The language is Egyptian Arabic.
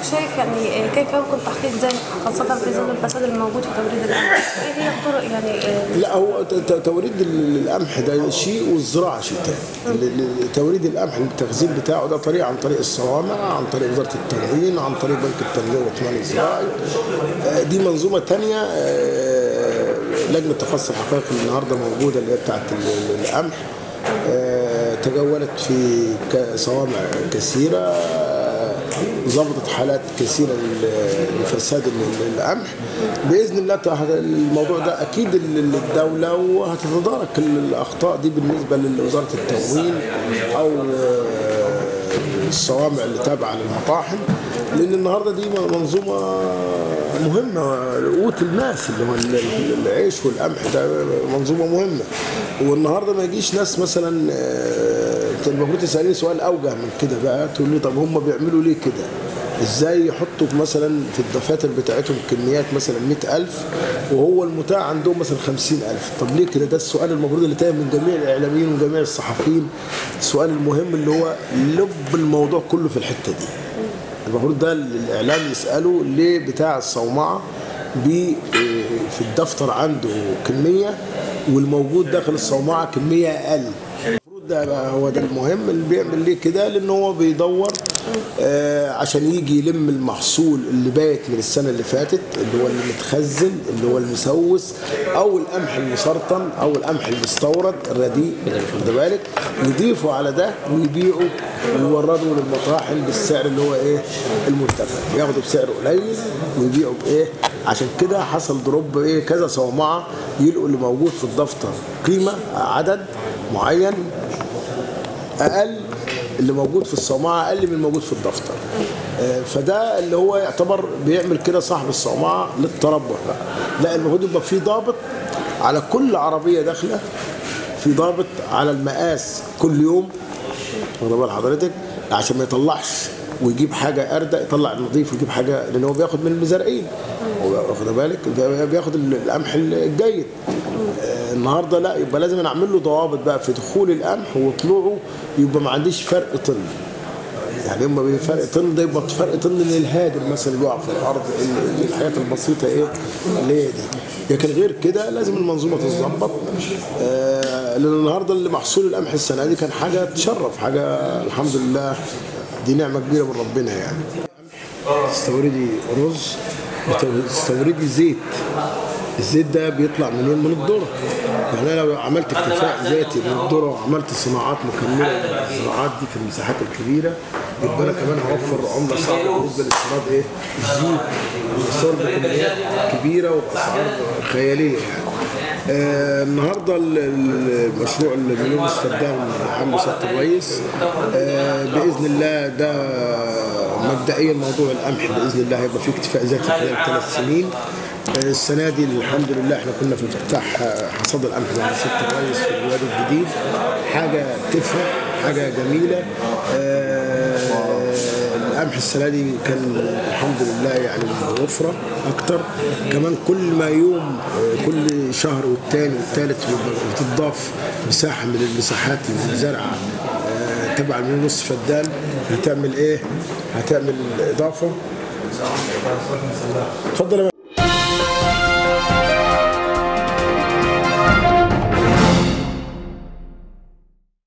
شايف يعني كيف يمكن تحقيق ذلك خاصة في ظل الفساد الموجود في توريد القمح؟ ايه هي الطرق يعني آه، لا هو ت- ت- توريد ال- القمح ده شيء والزراعه شيء تاني ال- ال- توريد القمح التخزين بتاعه ده طريقه عن طريق الصوامع عن طريق وزاره التموين عن طريق بنك التنميه والاهتمام الزراعي آه، دي منظومه تانية آه، لجنه تخصص الحقائق اللي النهارده موجوده اللي هي بتاعت ال- القمح آه، تجولت في ك- صوامع كثيره آه، ظبطت حالات كثيره لل- لفساد ال- القمح باذن الله تع- الموضوع ده اكيد ال- الدوله وهتتدارك الاخطاء دي بالنسبه لوزاره التموين او آه، الصوامع اللي تابعه للمطاحن لان النهارده دي منظومه مهمه قوت الناس اللي هو ال- ال- العيش والقمح ده منظومه مهمه والنهارده ما يجيش ناس مثلا آه، أنت المفروض تسالني سؤال اوجه من كده بقى تقول لي طب هم بيعملوا ليه كده؟ ازاي يحطوا مثلا في الدفاتر بتاعتهم كميات مثلا 100000 وهو المتاح عندهم مثلا 50000 طب ليه كده ده السؤال المفروض اللي تايه من جميع الاعلاميين وجميع الصحفيين السؤال المهم اللي هو لب الموضوع كله في الحته دي المفروض ده الاعلام يساله ليه بتاع الصومعه بي في الدفتر عنده كميه والموجود داخل الصومعه كميه اقل المفروض ده بقى هو ده المهم اللي بيعمل ليه كده لان هو بيدور آه عشان يجي يلم المحصول اللي بايت من السنه اللي فاتت اللي هو المتخزن اللي هو المسوس او القمح المسرطن او القمح المستورد الرديء خد بالك يضيفوا على ده ويبيعوا ويوردوا للمطاحن بالسعر اللي هو ايه المرتفع ياخدوا بسعر قليل ويبيعوا بايه عشان كده حصل دروب ايه كذا صومعه يلقوا اللي موجود في الدفتر قيمه عدد معين اقل اللي موجود في الصومعه اقل من الموجود في الدفتر آه، فده اللي هو يعتبر بيعمل كده صاحب الصومعه للتربح بقى لا المفروض يبقى في ضابط على كل عربيه داخله في ضابط على المقاس كل يوم واخد بال حضرتك عشان ما يطلعش ويجيب حاجه اردى يطلع النظيف ويجيب حاجه لان هو بياخد من المزارعين هو واخد بالك بياخد القمح الجيد آه، النهارده لا يبقى لازم نعمل له ضوابط بقى في دخول القمح وطلوعه يبقى ما عنديش فرق طن يعني اما فرق طن ده يبقى فرق طن من الهادر مثلا اللي بيقع في الارض ال- الحاجات البسيطه ايه اللي هي دي لكن غير كده لازم المنظومه تتظبط آه لان النهارده اللي محصول القمح السنه دي كان حاجه تشرف حاجه الحمد لله دي نعمه كبيره من ربنا يعني تستوردي رز بتستوردي زيت الزيت ده بيطلع منين؟ من الذره. يعني انا لو عملت اكتفاء ذاتي من الذره وعملت صناعات مكمله للصناعات دي في المساحات الكبيره يبقى انا كمان هوفر عمله صعبه بالنسبه لاستيراد ايه؟ الزيت بيستورد بكميات كبيره وباسعار خياليه يعني. آه النهارده ال- ال- المشروع المليون مستخدم عامله سياده الرئيس آه باذن الله ده مبدئيا موضوع القمح باذن الله هيبقى فيه اكتفاء ذاتي خلال ثلاث سنين آه، السنه دي الحمد لله احنا كنا في افتتاح آه، حصاد القمح مع سياده الرئيس في الوادي الجديد حاجه تفرح حاجه جميله آه، القمح السنه دي كان الحمد لله يعني وفره اكتر كمان كل ما يوم آه، كل شهر والتاني والتالت بتضاف مساحه من المساحات المزرعه آه، تبع المليون نص فدان هتعمل ايه؟ هتعمل اضافه اتفضل يا